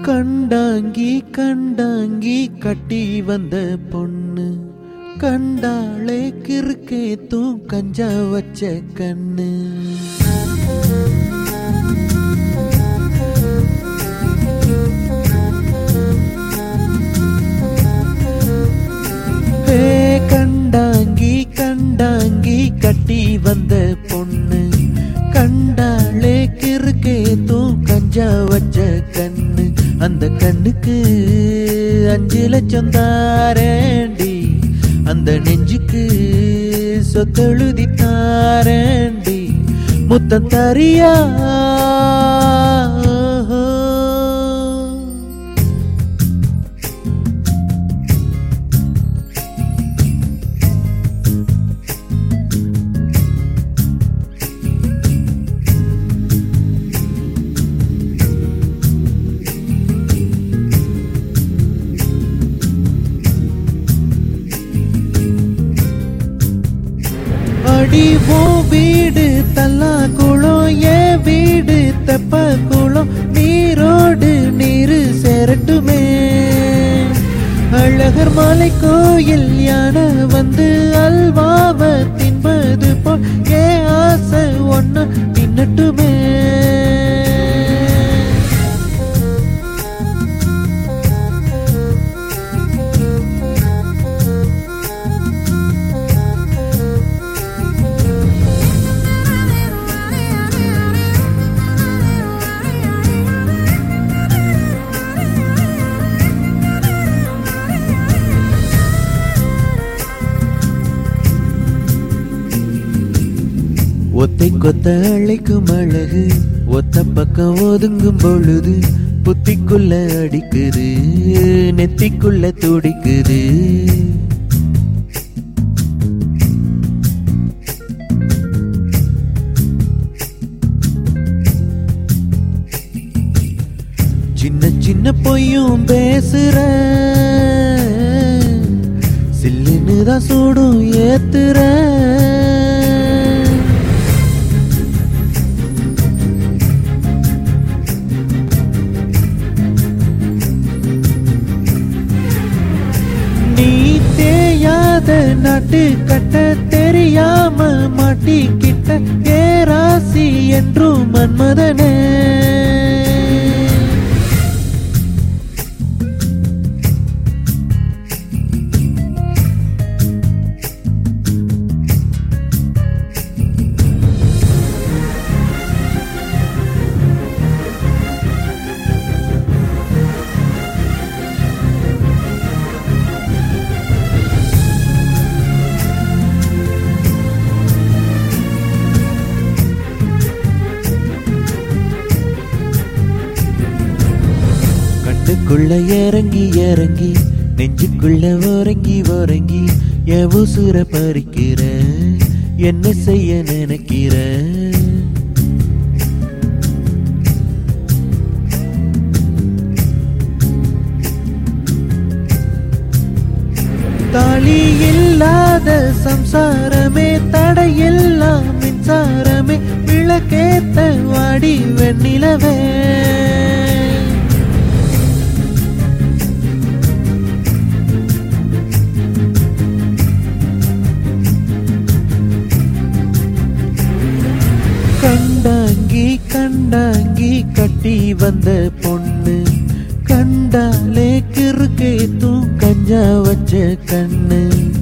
கண்டாங்கி கண்டாங்கி கட்டி வந்த பொண்ணு கண்டாளே கிறுக்கே தூ கஞ்சா வச்ச கண்ணு ஹே கண்டாங்கி கண்டாங்கி கட்டி வந்த பொண்ணு கண்டாளே கிறுக்கே தூ கஞ்சா வச்ச கண்ணு அந்த கண்ணுக்கு அஞ்சு லட்சம் தாரேண்டி அந்த நெஞ்சுக்கு சொத்தெழுதி தாரேண்டி முத்தம் தரியா அடிவோ வீடு தல்லா குளம் ஏன் வீடு தெப்ப குளம் நீரோடு நீரு சேரட்டுமே அழகர் மலை கோயில் யானை வந்து அல்வாவ தின்பது போல் ஏ ஆசை ஒன்னு தின்னட்டுமே ஒத்தை கொத்த அழைக்கும் அழகு ஒத்த பக்கம் ஒதுங்கும் பொழுது புத்திக்குள்ள அடிக்குது நெத்திக்குள்ள துடிக்குது சின்ன சின்ன பொய்யும் பேசுற சில்லுன்னு தான் சூடும் ஏத்துற நீ தேயாத நாட்டு கட்ட தெரியாம மாட்டிக்கிட்ட ஏராசி என்றும் மன்மதனே கண்ணுக்குள்ள இறங்கி இறங்கி நெஞ்சுக்குள்ள உறங்கி உறங்கி என் உசுர பறிக்கிற என்ன செய்ய நினைக்கிற தாலி இல்லாத சம்சாரமே தடையெல்லாம் மின்சாரமே விளக்கேத்த வாடி வெண்ணிலவே கண்டாங்கி கண்டாங்கி கட்டி வந்த பொண்ணு கண்டாலே கிறுக்கே தூ கஞ்சா வச்ச கண்ணு